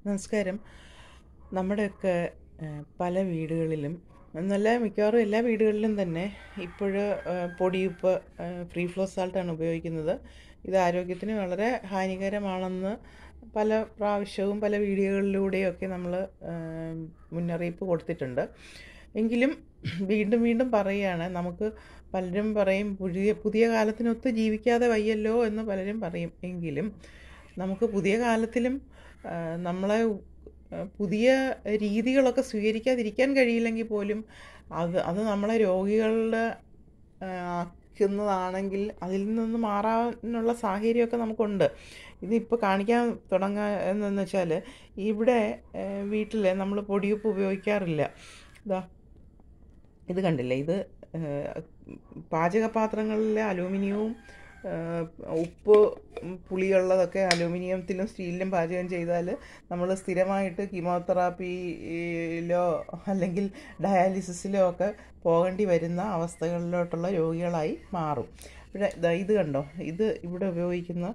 നമസ്കാരം നമ്മുടെയൊക്കെ ഏഹ്, പല വീടുകളിലും എന്നല്ല മിക്കവാറും എല്ലാ വീടുകളിലും തന്നെ ഇപ്പോൾ പൊടിയുപ്പ് ഫ്രീ ഫ്ലോ സാൾട്ടാണ് ഉപയോഗിക്കുന്നത് ഇത് ആരോഗ്യത്തിന് വളരെ ഹാനികരമാണെന്ന് പല പ്രാവശ്യവും പല വീഡിയോകളിലൂടെയൊക്കെ നമ്മൾ മുന്നറിയിപ്പ് കൊടുത്തിട്ടുണ്ട് എങ്കിലും വീണ്ടും വീണ്ടും പറയുകയാണ് നമുക്ക് പലരും പറയും പുതിയ പുതിയ കാലത്തിനൊത്ത് ജീവിക്കാതെ വയ്യല്ലോ എന്ന് പലരും പറയും എങ്കിലും നമുക്ക് പുതിയ കാലത്തിലും ആ, നമ്മളെ ആ, പുതിയ രീതികളൊക്കെ സ്വീകരിക്കാതിരിക്കാൻ കഴിയില്ലെങ്കിൽ പോലും അത് അത് നമ്മളെ രോഗികളുടെ ആ, ആക്കുന്നതാണെങ്കിൽ അതിൽ നിന്ന് മാറാനുള്ള സാഹചര്യമൊക്കെ നമുക്കുണ്ട് ഇതിപ്പോൾ കാണിക്കാൻ തുടങ്ങുക എന്നു വെച്ചാൽ ഇവിടെ വീട്ടിൽ നമ്മൾ പൊടിയുപ്പ് ഉപയോഗിക്കാറില്ല ഇതാ ഇത് കണ്ടില്ലേ ഇത് ഏഹ്, പാചകപാത്രങ്ങളിലെ അലൂമിനിയവും ഏഹ്, ഉപ്പ് ഉം, പുളിയുള്ളതൊക്കെ അലൂമിനിയത്തിലും സ്റ്റീലിലും പാചകം ചെയ്താൽ നമ്മൾ സ്ഥിരമായിട്ട് കീമോതെറാപ്പിയിലോ അല്ലെങ്കിൽ ഡയാലിസിസിലോ ഒക്കെ പോകേണ്ടി വരുന്ന അവസ്ഥകളിലോട്ടുള്ള രോഗികളായി മാറും ഇവിടെ ദാ ഇത് കണ്ടോ ഇത് ഇവിടെ ഉപയോഗിക്കുന്ന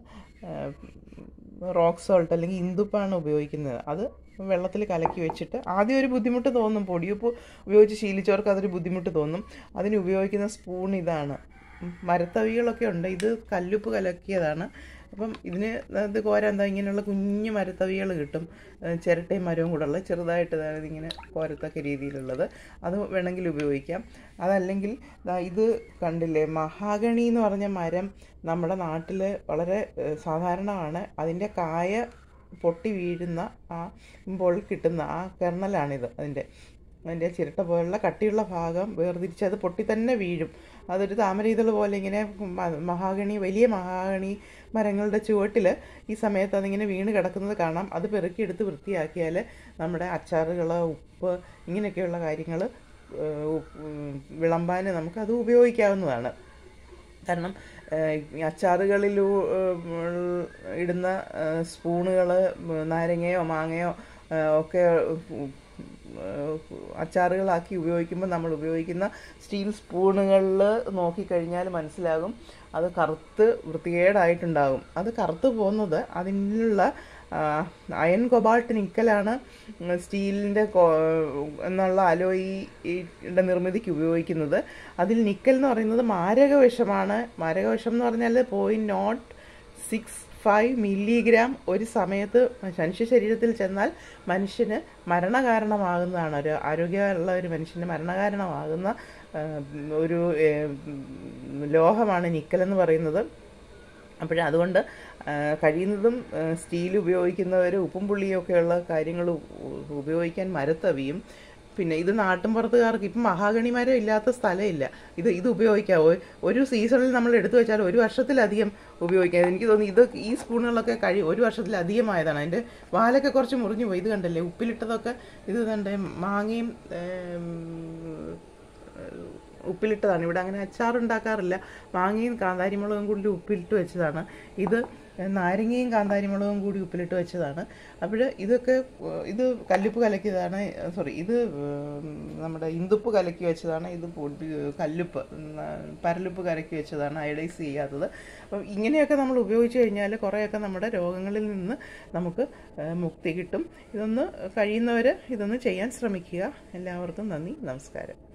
റോക്ക് സോൾട്ട് അല്ലെങ്കിൽ ഇന്ദുപ്പാണ് ഉപയോഗിക്കുന്നത് അത് വെള്ളത്തിൽ കലക്കി വെച്ചിട്ട് ആദ്യം ഒരു ബുദ്ധിമുട്ട് തോന്നും പൊടിയുപ്പ് ഉപയോഗിച്ച് ശീലിച്ചവർക്ക് അതൊരു ബുദ്ധിമുട്ട് തോന്നും അതിന് ഉപയോഗിക്കുന്ന സ്പൂൺ ഇതാണ് ഉം, മരത്തവികളൊക്കെ ഉണ്ട് ഇത് കല്ലുപ്പ് കലക്കിയതാണ് അപ്പം ഇതിന് ഇത് കോരാൻ എന്താ ഇങ്ങനെയുള്ള കുഞ്ഞു മരത്തവികൾ കിട്ടും ഏഹ് ചിരട്ടയും മരവും കൂടെ ഉള്ള ചെറുതായിട്ട് അതായത് ഇങ്ങനെ കോരത്തക്ക രീതിയിലുള്ളത് അത് വേണമെങ്കിൽ ഉപയോഗിക്കാം അതല്ലെങ്കിൽ ദാ ഇത് കണ്ടില്ലേ മഹാഗണി എന്ന് പറഞ്ഞ മരം നമ്മുടെ നാട്ടിൽ വളരെ ഏഹ് സാധാരണമാണ് അതിൻ്റെ കായ പൊട്ടി വീഴുന്ന ആ ഇപ്പോൾ കിട്ടുന്ന ആ കെർണലാണിത് അതിൻ്റെ അതിൻ്റെ ചിരട്ട പോലുള്ള കട്ടിയുള്ള ഭാഗം വേർതിരിച്ച് അത് പൊട്ടി തന്നെ വീഴും അതൊരു താമര ഇതൾ പോലെ ഇങ്ങനെ മ- മഹാഗണി വലിയ മഹാഗണി മരങ്ങളുടെ ചുവട്ടിൽ ഈ സമയത്ത് അതിങ്ങനെ വീണ് കിടക്കുന്നത് കാണാം അത് പെറുക്കിയെടുത്ത് വൃത്തിയാക്കിയാൽ നമ്മുടെ അച്ചാറുകൾ ഉപ്പ് ഇങ്ങനെയൊക്കെയുള്ള കാര്യങ്ങൾ വിളമ്പാൻ നമുക്കത് ഉപയോഗിക്കാവുന്നതാണ് കാരണം ഏഹ്, അച്ചാറുകളിൽ ഇടുന്ന സ്പൂണുകൾ നാരങ്ങയോ മാങ്ങയോ ഏഹ്, ഒക്കെ ഉം, ഏഹ്, അച്ചാറുകളാക്കി ഉപയോഗിക്കുമ്പോൾ നമ്മൾ ഉപയോഗിക്കുന്ന സ്റ്റീൽ സ്പൂണുകളിൽ നോക്കിക്കഴിഞ്ഞാൽ മനസ്സിലാകും അത് കറുത്ത് വൃത്തികേടായിട്ടുണ്ടാകും അത് കറുത്ത് പോകുന്നത് അതിനുള്ള അയൺ കൊബാൾട്ട് നിക്കലാണ് സ്റ്റീലിൻ്റെ എന്നുള്ള അലോയിയുടെ നിർമ്മിതിക്ക് ഉപയോഗിക്കുന്നത് അതിൽ നിക്കൽ എന്ന് പറയുന്നത് മാരകവിഷമാണ് മാരകവിഷം എന്ന് പറഞ്ഞാൽ point nought six five milligram ഒരു സമയത്ത് മനുഷ്യ ശരീരത്തിൽ ചെന്നാൽ മനുഷ്യന് മരണകാരണമാകുന്നതാണ് ഒരു ആരോഗ്യമുള്ള ഒരു മനുഷ്യന് മരണകാരണമാകുന്ന ആ, ഒരു ഏ, ലോഹമാണ് നിക്കൽ എന്ന് പറയുന്നത് അപ്പോൾ അതുകൊണ്ട് ആ, കഴിയുന്നതും ആ, സ്റ്റീൽ ഉപയോഗിക്കുന്നവർ ഉപ്പും പുള്ളിയൊക്കെയുള്ള കാര്യങ്ങൾ ഉ- ഉപയോഗിക്കാൻ മരത്തവിയും പിന്നെ ഇത് നാട്ടിൻപുറത്തുകാർക്ക് ഇപ്പം മഹാഗണി മരം ഇല്ലാത്ത സ്ഥലമില്ല ഇത് ഇത് ഉപയോഗിക്കാം ഒ- ഒരു സീസണിൽ നമ്മൾ എടുത്തു വെച്ചാൽ ഒരു വർഷത്തിലധികം ഉപയോഗിക്കാം എനിക്ക് തോന്നുന്നു ഇത് ഈ സ്പൂണുകളൊക്കെ കഴി ഒരു വർഷത്തിലധികമായതാണ് അതിൻ്റെ വാലൊക്കെ കുറച്ച് മുറിഞ്ഞു പോയി ഇത് കണ്ടല്ലേ ഉപ്പിലിട്ടതൊക്കെ ഇത് കണ്ടേ മാങ്ങയും ഏം, ഉപ്പിലിട്ടതാണ് ഇവിടെ അങ്ങനെ അച്ചാർ ഉണ്ടാക്കാറില്ല മാങ്ങയും കാന്താരിമുളകും കൂടി ഉപ്പിലിട്ട് വെച്ചതാണ് ഇത് നാരങ്ങയും കാന്താരിമുളകും കൂടി ഉപ്പിലിട്ട് വെച്ചതാണ് അപ്പോൾ ഇതൊക്കെ ഏഹ്, ഇത് കല്ലുപ്പ് കലക്കിയതാണ് സോറി ഇത് ഏഹ്, നമ്മുടെ ഇന്ദുപ്പ് കലക്കി വെച്ചതാണ് ഇത് പൊടി കല്ലുപ്പ് ഉം, പരലുപ്പ് കലക്കി വെച്ചതാണ് അയഡൈസ് ചെയ്യാത്തത് അപ്പം ഇങ്ങനെയൊക്കെ നമ്മൾ ഉപയോഗിച്ച് കഴിഞ്ഞാൽ കുറേയൊക്കെ നമ്മുടെ രോഗങ്ങളിൽ നിന്ന് നമുക്ക് ഏഹ്, മുക്തി കിട്ടും ഇതൊന്ന് കഴിയുന്നവർ ഇതൊന്ന് ചെയ്യാൻ ശ്രമിക്കുക എല്ലാവർക്കും നന്ദി നമസ്കാരം